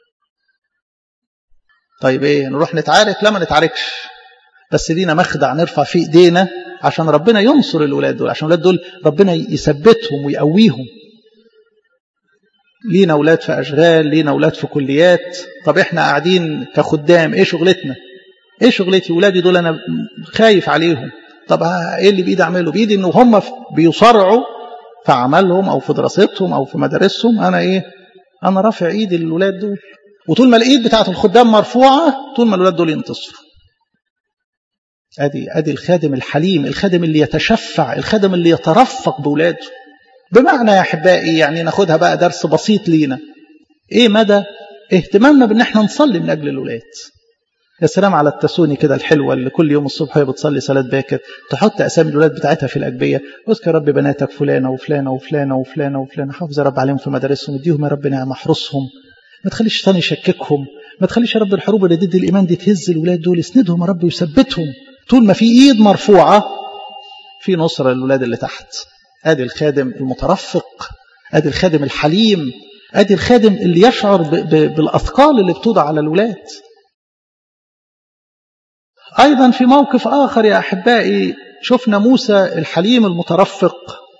طيب ايه نروح نتعارك لا ما نتعاركش بس لينا مخدع نرفع فيه ايدينا عشان ربنا ينصر الاولاد دول عشان الاولاد دول ربنا يثبتهم ويقويهم لينا اولاد في اشغال لينا اولاد في كليات طب احنا قاعدين كخدام ايه شغلتنا ايه شغلتي ولادي دول انا خايف عليهم طب ايه اللي بايدي اعمله بايدي ان هم بيصارعوا في عملهم او في دراستهم او في مدارسهم انا ايه انا رافع ايدي للولاد دول وطول ما الايد بتاعت الخدام مرفوعه طول ما الولاد دول ينتصروا ادي ادي الخادم الحليم الخادم اللي يتشفع الخادم اللي يترفق باولاده بمعنى يا احبائي يعني ناخدها بقى درس بسيط لينا ايه مدى اهتمامنا بان احنا نصلي من اجل الاولاد يا سلام على التسوني كده الحلوه اللي كل يوم الصبح هي بتصلي صلاه باكر تحط اسامي الولاد بتاعتها في الاجبيه اذكر رب بناتك فلانه وفلانه وفلانه وفلانه وفلانه حافظ يا رب عليهم في مدارسهم اديهم يا رب نعم احرسهم ما تخليش الشيطان يشككهم ما تخليش يا رب الحروب اللي ضد الايمان دي تهز الولاد دول اسندهم يا رب ويثبتهم طول ما في ايد مرفوعه في نصره للولاد اللي تحت ادي الخادم المترفق ادي الخادم الحليم ادي الخادم اللي يشعر ب ب بالاثقال اللي بتوضع على الولاد أيضا في موقف آخر يا أحبائي شفنا موسى الحليم المترفق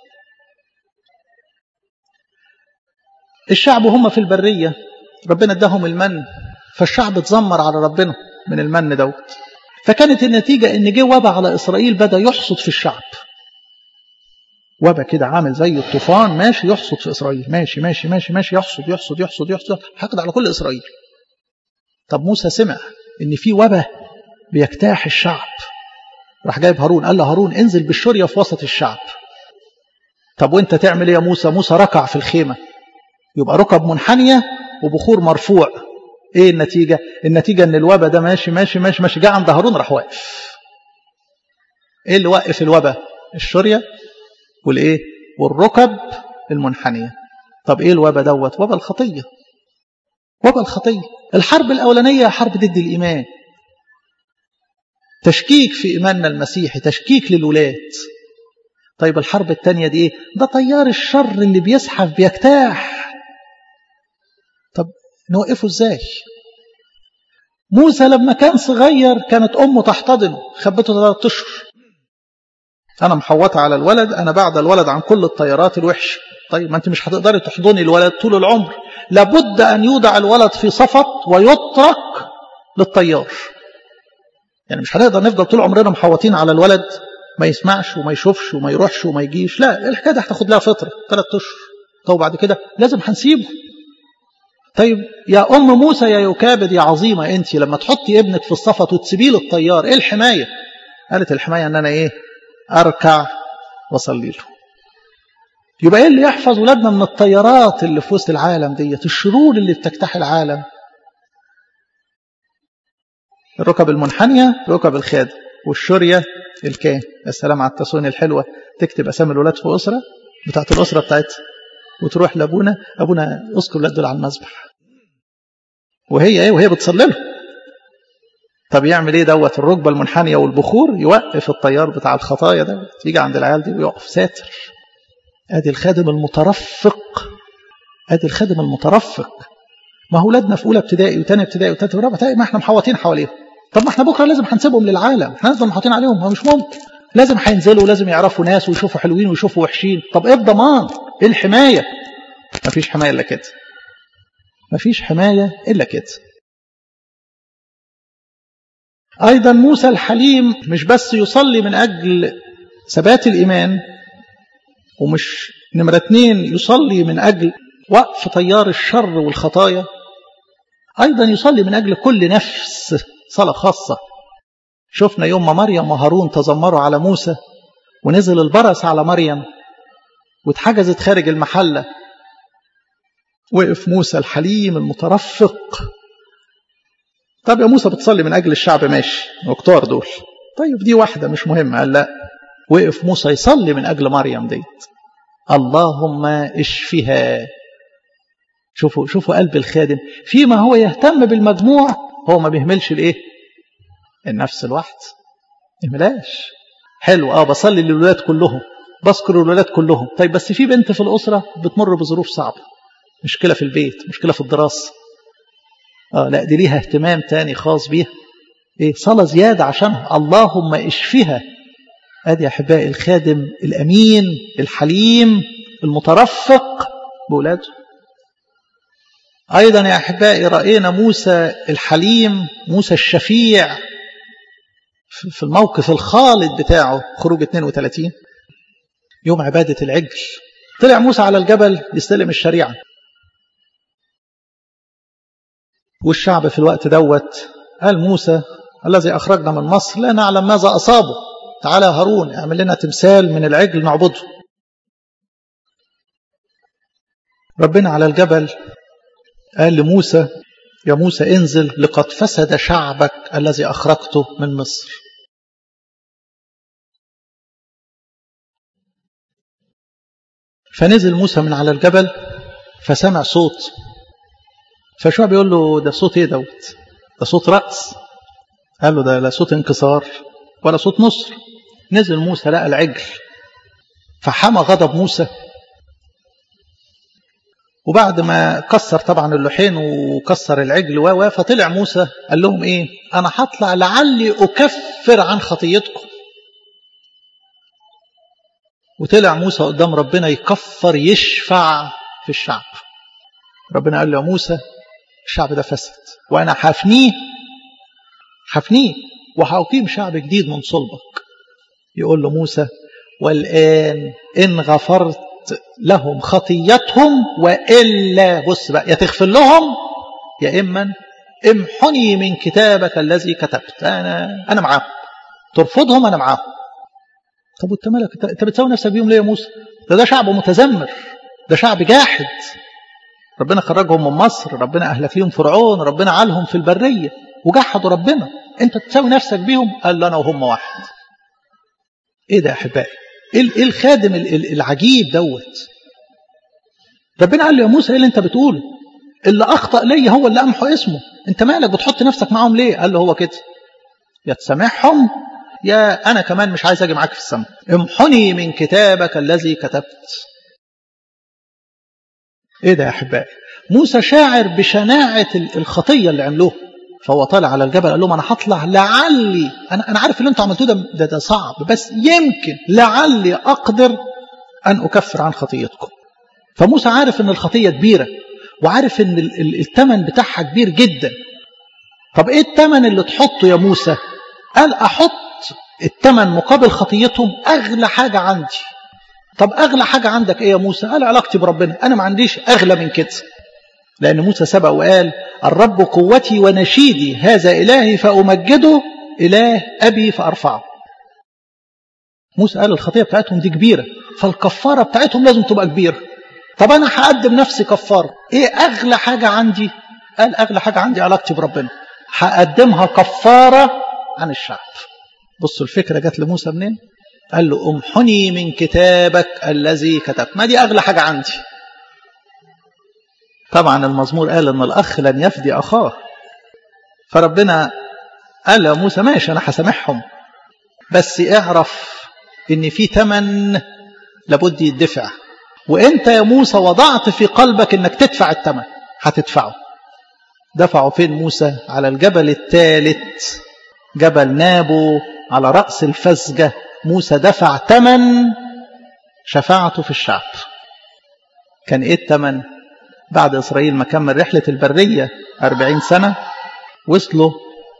الشعب هم في البرية ربنا اداهم المن فالشعب اتذمر على ربنا من المن دوت فكانت النتيجة ان جه وبا على إسرائيل بدأ يحصد في الشعب وبا كده عامل زي الطوفان ماشي يحصد في إسرائيل ماشي ماشي ماشي ماشي يحصد يحصد يحصد يحصد حقد على كل إسرائيل طب موسى سمع ان في وبا بيجتاح الشعب راح جايب هارون قال له هارون انزل بالشرية في وسط الشعب طب وانت تعمل ايه يا موسى موسى ركع في الخيمة يبقى ركب منحنية وبخور مرفوع ايه النتيجة النتيجة ان الوبا ده ماشي ماشي ماشي ماشي جه عند هارون راح واقف ايه اللي وقف الوبا الشرية والايه والركب المنحنية طب ايه الوبا دوت وبا الخطية وبا الخطية الحرب الأولانية حرب ضد الإيمان تشكيك في إيماننا المسيحي تشكيك للولاد طيب الحرب الثانية دي إيه؟ ده طيار الشر اللي بيزحف بيجتاح طب نوقفه إزاي موسى لما كان صغير كانت أمه تحتضنه خبته ثلاثة أشهر أنا محوطة على الولد أنا بعد الولد عن كل الطيارات الوحشة طيب ما أنت مش هتقدري تحضني الولد طول العمر لابد أن يوضع الولد في صفط ويترك للطيار يعني مش هنقدر نفضل طول عمرنا محوطين على الولد ما يسمعش وما يشوفش وما يروحش وما يجيش لا الحكايه دي هتاخد لها فتره ثلاث اشهر طب بعد كده لازم هنسيبه طيب يا ام موسى يا يكابد يا عظيمه انت لما تحطي ابنك في الصفط وتسيبيه للطيار ايه الحمايه قالت الحمايه ان انا ايه اركع واصلي له يبقى ايه اللي يحفظ ولادنا من الطيارات اللي في وسط العالم ديت الشرور اللي بتجتاح العالم الركب المنحنية ركب الخادم والشرية الكاهن السلام على التصوين الحلوة تكتب أسامي الولاد في أسرة بتاعت الأسرة بتاعتها وتروح لأبونا أبونا أذكر الولاد دول على المذبح وهي إيه وهي بتصلي له طب يعمل إيه دوت الركبة المنحنية والبخور يوقف الطيار بتاع الخطايا ده يجي عند العيال دي ويقف ساتر ادي الخادم المترفق ادي الخادم المترفق ما هو ولادنا في اولى ابتدائي وثانيه ابتدائي وثالثه ورابعه ابتدائي ما احنا محوطين حواليهم طب ما احنا بكره لازم هنسيبهم للعالم احنا هنفضل محوطين عليهم هو مش ممكن لازم هينزلوا ولازم يعرفوا ناس ويشوفوا حلوين ويشوفوا وحشين طب ايه الضمان ايه الحمايه ما فيش حمايه الا كده ما فيش حمايه الا كده ايضا موسى الحليم مش بس يصلي من اجل ثبات الايمان ومش نمرة اتنين يصلي من أجل وقف تيار الشر والخطايا أيضا يصلي من أجل كل نفس صلاة خاصة شفنا يوم ما مريم وهارون تذمروا على موسى ونزل البرص على مريم واتحجزت خارج المحلة وقف موسى الحليم المترفق طب يا موسى بتصلي من أجل الشعب ماشي وكتار دول طيب دي واحدة مش مهمة قال لا وقف موسى يصلي من أجل مريم ديت اللهم اشفها شوفوا شوفوا قلب الخادم فيما هو يهتم بالمجموع هو ما بيهملش الايه النفس الواحد يهملاش حلو اه بصلي للولاد كلهم بذكر الولاد كلهم طيب بس في بنت في الأسرة بتمر بظروف صعبة مشكلة في البيت مشكلة في الدراسة اه لا دي ليها اهتمام تاني خاص بيها ايه صلاة زيادة عشانها اللهم اشفها ادي يا احبائي الخادم الامين الحليم المترفق باولاده ايضا يا احبائي راينا موسى الحليم موسى الشفيع في الموقف الخالد بتاعه خروج 32 يوم عباده العجل طلع موسى على الجبل يستلم الشريعه والشعب في الوقت دوت قال موسى الذي اخرجنا من مصر لا نعلم ماذا اصابه تعالى هارون اعمل لنا تمثال من العجل نعبده ربنا على الجبل قال لموسى يا موسى انزل لقد فسد شعبك الذي أخرجته من مصر فنزل موسى من على الجبل فسمع صوت فشوع بيقول له ده صوت ايه دوت ده صوت رأس قال له ده لا صوت انكسار ولا صوت نصر نزل موسى لقى العجل فحمى غضب موسى وبعد ما كسر طبعا اللحين وكسر العجل و فطلع موسى قال لهم ايه انا هطلع لعلي اكفر عن خطيتكم وطلع موسى قدام ربنا يكفر يشفع في الشعب ربنا قال له يا موسى الشعب ده فسد وانا هفنيه هفنيه وهقيم شعب جديد من صلبك يقول له موسى والآن إن غفرت لهم خطيتهم وإلا بص بقى يا تغفر لهم يا إما امحني من كتابك الذي كتبت أنا أنا معاهم ترفضهم أنا معاهم طب وانت مالك انت بتساوي نفسك بيهم ليه يا موسى ده ده شعب متذمر ده شعب جاحد ربنا خرجهم من مصر ربنا أهلك ليهم فرعون ربنا عالهم في البرية وجحدوا ربنا انت تساوي نفسك بيهم قال له انا وهم واحد ايه ده يا احبائي ايه الخادم العجيب دوت ربنا قال له يا موسى ايه اللي انت بتقوله اللي اخطا لي هو اللي امحو اسمه انت مالك بتحط نفسك معاهم ليه قال له هو كده يا تسامحهم يا انا كمان مش عايز اجي معاك في السماء امحني من كتابك الذي كتبت ايه ده يا احبائي موسى شاعر بشناعه الخطيه اللي عملوها فهو طالع على الجبل قال لهم انا هطلع لعلي انا انا عارف اللي انتوا عملتوه ده, ده ده صعب بس يمكن لعلي اقدر ان اكفر عن خطيتكم فموسى عارف ان الخطيه كبيره وعارف ان الثمن بتاعها كبير جدا طب ايه الثمن اللي تحطه يا موسى قال احط الثمن مقابل خطيتهم اغلى حاجه عندي طب اغلى حاجه عندك ايه يا موسى قال علاقتي بربنا انا ما عنديش اغلى من كده لأن موسى سبق وقال الرب قوتي ونشيدي هذا إلهي فأمجده إله أبي فأرفعه موسى قال الخطية بتاعتهم دي كبيرة فالكفارة بتاعتهم لازم تبقى كبيرة طب أنا هقدم نفسي كفارة إيه أغلى حاجة عندي قال أغلى حاجة عندي علاقتي بربنا هقدمها كفارة عن الشعب بصوا الفكرة جت لموسى منين قال له امحني من كتابك الذي كتبت ما دي أغلى حاجة عندي طبعا المزمور قال ان الاخ لن يفدي اخاه فربنا قال يا موسى ماشي انا هسامحهم بس اعرف ان في ثمن لابد يدفع وانت يا موسى وضعت في قلبك انك تدفع الثمن هتدفعه دفعوا فين موسى على الجبل الثالث جبل نابو على رأس الفسجة موسى دفع ثمن شفاعته في الشعب كان ايه الثمن بعد إسرائيل ما كمل رحلة البرية أربعين سنة وصلوا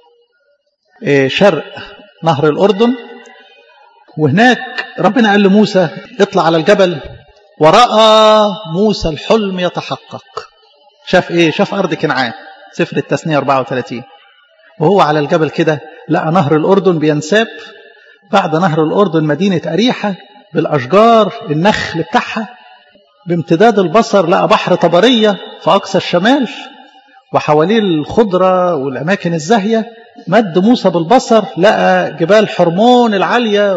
شرق نهر الأردن وهناك ربنا قال لموسى اطلع على الجبل ورأى موسى الحلم يتحقق شاف ايه شاف أرض كنعان سفر التثنية 34 وهو على الجبل كده لقى نهر الأردن بينساب بعد نهر الأردن مدينة أريحة بالأشجار النخل بتاعها بامتداد البصر لقى بحر طبرية في أقصى الشمال وحواليه الخضرة والأماكن الزاهية مد موسى بالبصر لقى جبال حرمون العالية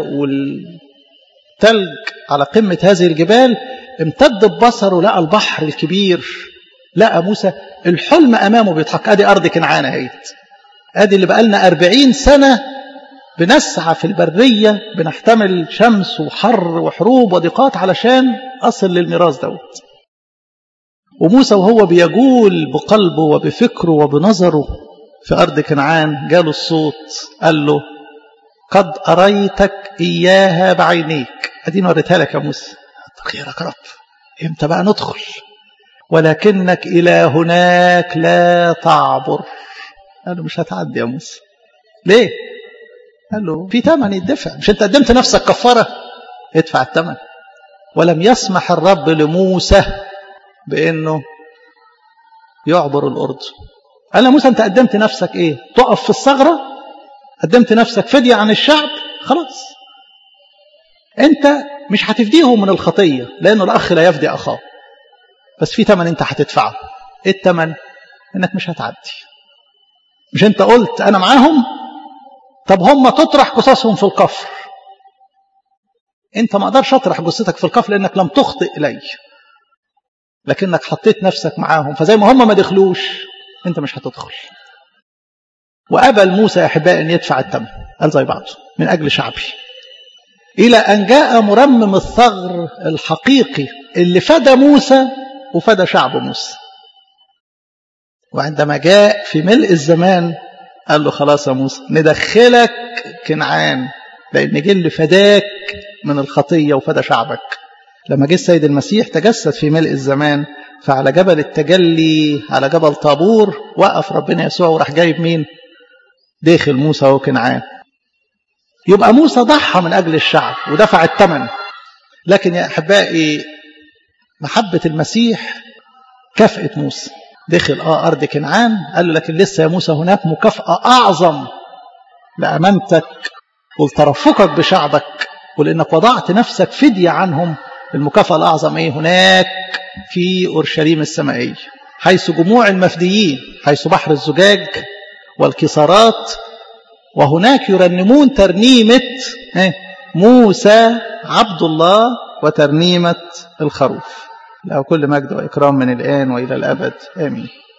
والتلج على قمة هذه الجبال امتد ببصره لقى البحر الكبير لقى موسى الحلم أمامه بيضحك أدي أرض كنعان اهيت أدي اللي بقالنا أربعين سنة بنسعى في البرية بنحتمل شمس وحر وحروب وضيقات علشان أصل للميراث دوت وموسى وهو بيجول بقلبه وبفكره وبنظره في أرض كنعان جاله الصوت قال له قد أريتك إياها بعينيك أدينا وريتها لك يا موسى خيرك يا رب امتى بقى ندخل ولكنك إلى هناك لا تعبر قال له مش هتعدي يا موسى ليه قال له في ثمن يدفع مش انت قدمت نفسك كفارة ادفع الثمن ولم يسمح الرب لموسى بانه يعبر الأردن قال موسى انت قدمت نفسك ايه تقف في الثغرة قدمت نفسك فدية عن الشعب خلاص انت مش هتفديهم من الخطية لانه الاخ لا يفدي اخاه بس في ثمن انت هتدفعه ايه الثمن انك مش هتعدي مش انت قلت انا معاهم طب هم تطرح قصصهم في الكفر انت ما اقدرش اطرح جثتك في الكفر لانك لم تخطئ الي لكنك حطيت نفسك معاهم فزي ما هم ما دخلوش انت مش هتدخل وقبل موسى يا احبائي ان يدفع الثمن قال زي بعضه من اجل شعبي الى ان جاء مرمم الثغر الحقيقي اللي فدى موسى وفدى شعب موسى وعندما جاء في ملء الزمان قال له خلاص يا موسى ندخلك كنعان لأن جه اللي فداك من الخطية وفدى شعبك لما جه السيد المسيح تجسد في ملء الزمان فعلى جبل التجلي على جبل طابور وقف ربنا يسوع وراح جايب مين داخل موسى وكنعان يبقى موسى ضحى من أجل الشعب ودفع الثمن لكن يا أحبائي محبة المسيح كافئة موسى دخل اه ارض كنعان قال له لكن لسه يا موسى هناك مكافاه اعظم لامانتك ولترفقك بشعبك ولانك وضعت نفسك فديه عنهم المكافاه الاعظم ايه هناك في اورشليم السمائيه حيث جموع المفديين حيث بحر الزجاج والكسارات وهناك يرنمون ترنيمه موسى عبد الله وترنيمه الخروف له كل مجد وإكرام من الآن وإلى الأبد آمين